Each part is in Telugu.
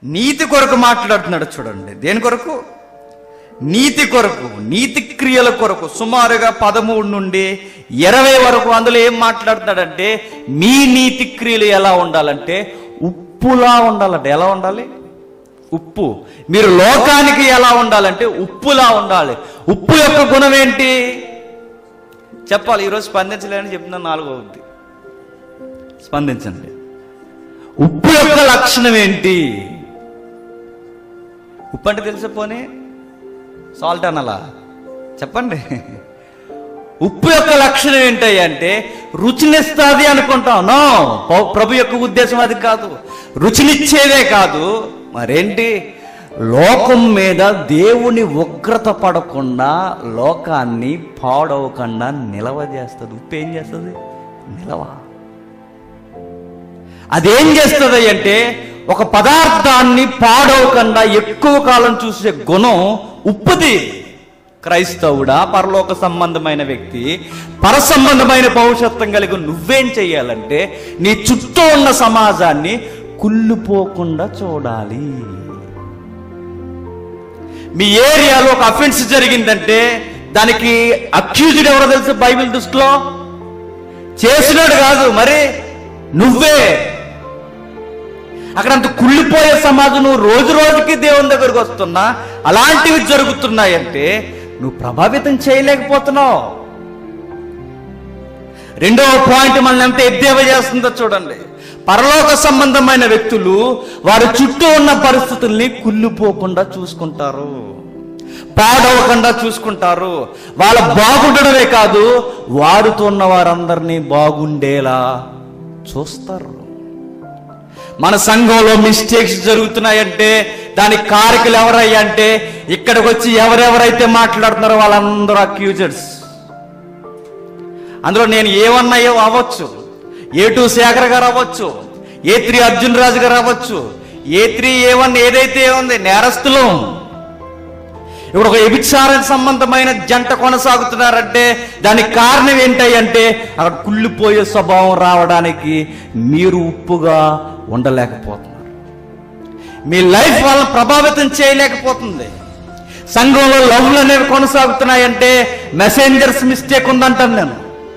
నీతి కొరకు మాట్లాడుతున్నాడు చూడండి దేని కొరకు నీతి కొరకు నీతి క్రియల కొరకు సుమారుగా పదమూడు నుండి ఇరవై వరకు అందులో ఏం మాట్లాడుతున్నాడంటే మీ నీతి క్రియలు ఎలా ఉండాలంటే ఉప్పులా ఉండాలంటే ఎలా ఉండాలి ఉప్పు మీరు లోకానికి ఎలా ఉండాలంటే ఉప్పులా ఉండాలి ఉప్పు యొక్క గుణం ఏంటి చెప్పాలి ఈరోజు స్పందించలేని చెప్తున్నా నాలుగో ఉంది స్పందించండి ఉప్పు యొక్క లక్షణం ఏంటి ఉప్పు అంటే తెలిసే పోనీ సాల్ట్ అనలా చెప్పండి ఉప్పు యొక్క లక్షణం ఏంటి అంటే రుచినిస్తుంది అనుకుంటాం నో పౌ- ప్రభు యొక్క ఉద్దేశం అది కాదు రుచినిచ్చేదే కాదు మరేంటి లోకం మీద దేవుని ఉగ్రత పడకుండా లోకాన్ని పాడవకుండా నిలవ చేస్తుంది ఉప్పు ఏం చేస్తుంది నిలవ అదేం చేస్తుంది అంటే ఒక పదార్థాన్ని పాడవకుండా ఎక్కువ కాలం చూసే గుణం ఉప్పుది క్రైస్తవుడా పరలోక సంబంధమైన వ్యక్తి పర సంబంధమైన పౌరుషత్వం కలిగి నువ్వేం చెయ్యాలంటే నీ చుట్టూ ఉన్న సమాజాన్ని కుళ్ళిపోకుండా చూడాలి మీ ఏరియాలో ఒక అఫెన్స్ జరిగిందంటే దానికి అక్యూజ్డ్ ఎవరో తెలుసు బైబిల్ దృష్టిలో చేసినాడు కాదు మరి నువ్వే అక్కడ అంత కుళ్ళిపోయే సమాజం నువ్వు రోజు రోజుకి దేవుని దగ్గరకు వస్తున్నా అలాంటివి జరుగుతున్నాయంటే నువ్వు ప్రభావితం చేయలేకపోతున్నావు రెండవ పాయింట్ మనల్ని ఎంత ఎద్దేవ చేస్తుందో చూడండి పరలోక సంబంధమైన వ్యక్తులు వారి చుట్టూ ఉన్న పరిస్థితుల్ని కుళ్ళిపోకుండా చూసుకుంటారు పాడవకుండా చూసుకుంటారు వాళ్ళ బాగుండడమే కాదు వారితో ఉన్న వారందరినీ బాగుండేలా చూస్తారు మన సంఘంలో మిస్టేక్స్ జరుగుతున్నాయంటే దానికి కారకులు ఎవరయ్యా అంటే ఇక్కడికి వచ్చి ఎవరెవరైతే మాట్లాడుతున్నారో వాళ్ళందరూ అక్యూజర్స్ అందులో నేను ఏమన్నాయో అవ్వచ్చు ఏ టూ శేఖర్ గారు అవ్వచ్చు ఏ త్రీ అర్జున్ రాజు గారు అవ్వచ్చు ఏ త్రీ ఏ వన్ ఏదైతే ఉంది నేరస్తులు ఇప్పుడు ఒక వ్యభిచారం సంబంధమైన జంట కొనసాగుతున్నారంటే దానికి కారణం ఏంటంటే అక్కడ కుళ్ళిపోయే స్వభావం రావడానికి మీరు ఉప్పుగా ఉండలేకపోతున్నారు మీ లైఫ్ వాళ్ళని ప్రభావితం చేయలేకపోతుంది సంఘంలో లవ్లు అనేవి కొనసాగుతున్నాయంటే మెసెంజర్స్ మిస్టేక్ ఉందంటాను నేను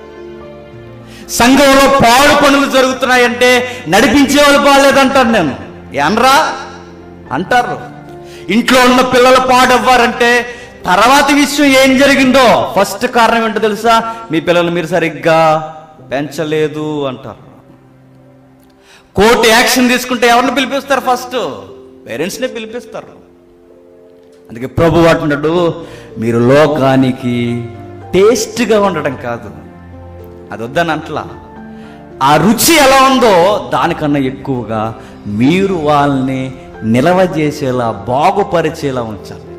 సంఘంలో పాడు పనులు జరుగుతున్నాయంటే నడిపించే వాళ్ళు బాగాలేదంటాను నేను అనరా అంటారు ఇంట్లో ఉన్న పిల్లలు పాడవ్వారంటే తర్వాత విషయం ఏం జరిగిందో ఫస్ట్ కారణం ఏంటో తెలుసా మీ పిల్లలు మీరు సరిగ్గా పెంచలేదు అంటారు కోర్టు యాక్షన్ తీసుకుంటే ఎవరిని పిలిపిస్తారు ఫస్ట్ పేరెంట్స్నే పిలిపిస్తారు అందుకే ప్రభు అంటున్నాడు మీరు లోకానికి టేస్ట్గా ఉండడం కాదు అది వద్దని అంటలా ఆ రుచి ఎలా ఉందో దానికన్నా ఎక్కువగా మీరు వాళ్ళని నిలవ చేసేలా బాగుపరిచేలా ఉంచాలి